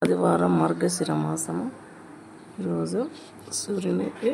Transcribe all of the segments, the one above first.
ఆదివారం మార్గశిర మాసము ఈరోజు సూర్యునికి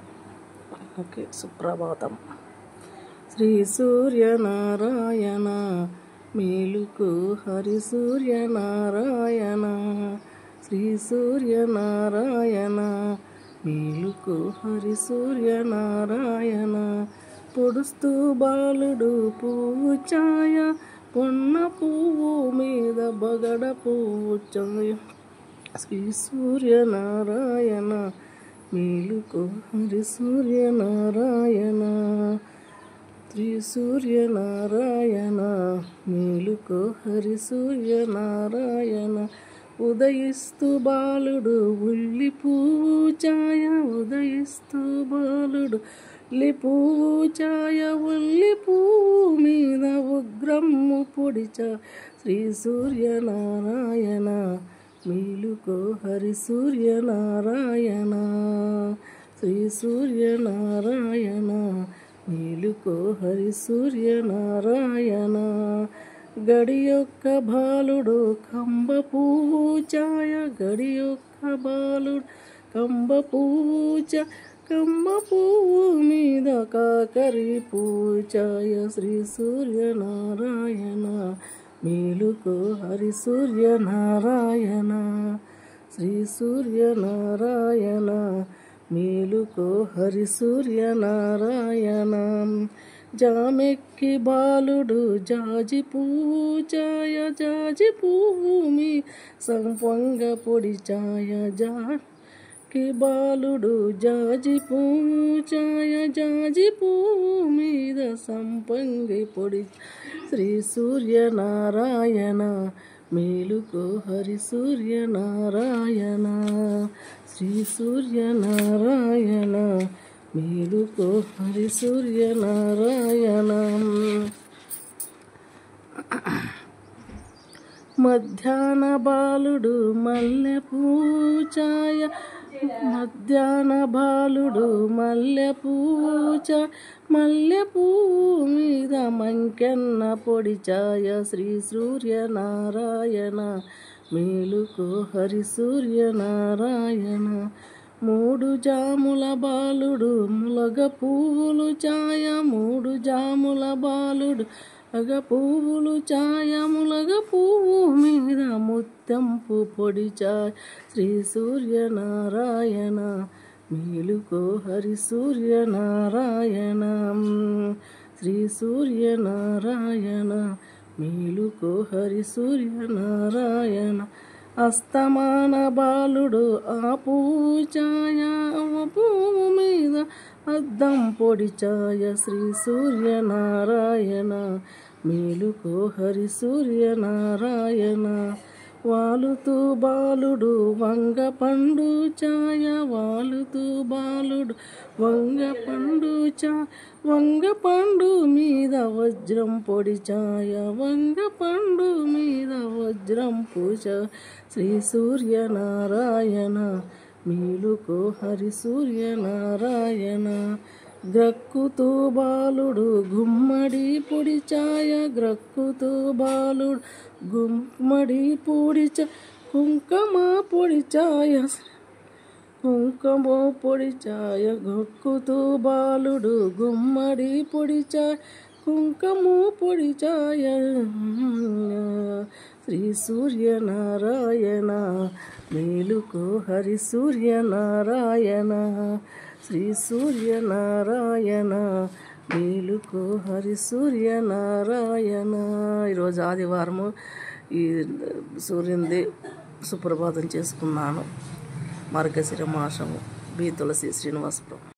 మనకి సుప్రభాతం శ్రీ సూర్యనారాయణ మేలుకు హరి సూర్యనారాయణ శ్రీ సూర్యనారాయణ మేలుకు హరి సూర్యనారాయణ పొడుస్తూ బాలుడు పువ్వు ఛాయ పొన్న పువ్వు మీద బగడ పువ్వు ఛాయ శ్రీ సూర్యనారాయణ మేలుకో హరి సూర్యనారాయణ శ్రీ సూర్యనారాయణ మేలుకో హరి సూర్యనారాయణ ఉదయిస్తూ బాలుడు ఉల్లి పువ్వు ఛాయ ఉదయిస్తూ బాలుడు ఉల్లి పువ్వు ఛాయ ఉల్లి పువ్వు మీద ఉగ్రమ్ము పొడిచ శ్రీ సూర్యనారాయణ మేలుకో హరి సూర్యనారాయణ శ్రీ సూర్యనారాయణ మేలుకో హరి సూర్యనారాయణ గడి యొక్క బాలుడు కంబ పువ్వు ఛాయ గడి యొక్క బాలుడు కంబ పువ్వు ఛాయ కమ్మ పువ్వు మీద కాకరి పూచాయ శ్రీ సూర్యనారాయణ మేలుకో హరి సూర్యనారాయణ శ్రీ సూర్యనారాయణ మేలుకో హరి సూర్యనారాయణ జామెక్కి బాలుడు జాజి పువ్వు ఛాయ జాజి పువ్వు మీ సంపంగ పొడి ఛాయ జా కి బాలుడు జాజి పువ్వు ఛాయ జాజి పువ్వు మీద సంపంగి పొడి శ్రీ సూర్యనారాయణ మేలుకో హరి సూర్యనారాయణ శ్రీ సూర్యనారాయణ మేలుకో హరి సూర్యనారాయణ మధ్యాహ్న బాలుడు మల్లె పూచాయ మధ్యాహ్న బాలుడు మల్లె పూచ మల్లె పువ్వు మీద మంకెన్న పొడి ఛాయ శ్రీ సూర్యనారాయణ మేలుకో హరి సూర్యనారాయణ మూడు జాముల బాలుడు ములగ పువ్వులు ఛాయ మూడు జాముల బాలుడు అగ పువ్వులు ఛాయ ములగ పువ్వు మీద ముత్తంపు పొడి ఛాయ శ్రీ సూర్యనారాయణ మేలుకో హరి సూర్యనారాయణ శ్రీ సూర్యనారాయణ మేలుకో హరి సూర్యనారాయణ అస్తమాన బాలుడు ఆ పువ్వు ఛాయ ఆ పువ్వు మీద అద్దం పొడి ఛాయ శ్రీ సూర్యనారాయణ మేలుకో హరి సూర్యనారాయణ వాలుతూ బాలుడు వంగ పండు ఛాయ వాలుతూ బాలుడు వంగ పండు చా వంగ పండు మీద వజ్రం పొడి ఛాయ వంగ పండు మీద వజ్రం పూజ శ్రీ సూర్యనారాయణ మేలుకో హరి సూర్యనారాయణ గ్రక్కుతూ బాలుడు గుమ్మడి పొడి ఛాయ గ్రక్కుతూ బాలుడు గుమ్మడి పొడి చ కుంకుమ పొడి ఛాయ కుంకుమ పొడి ఛాయ గొక్కుతూ బాలుడు గుమ్మడి పొడి ఛాయ కుంకుమ పొడి ఛాయ శ్రీ సూర్యనారాయణ మేలుకో హరి సూర్యనారాయణ శ్రీ సూర్యనారాయణ మేలుకో హరి సూర్యనారాయణ ఈరోజు ఆదివారము ఈ సూర్యునిది సుప్రభాతం చేసుకున్నాను మార్గశిర మాసము బి తులసి శ్రీనివాసపురం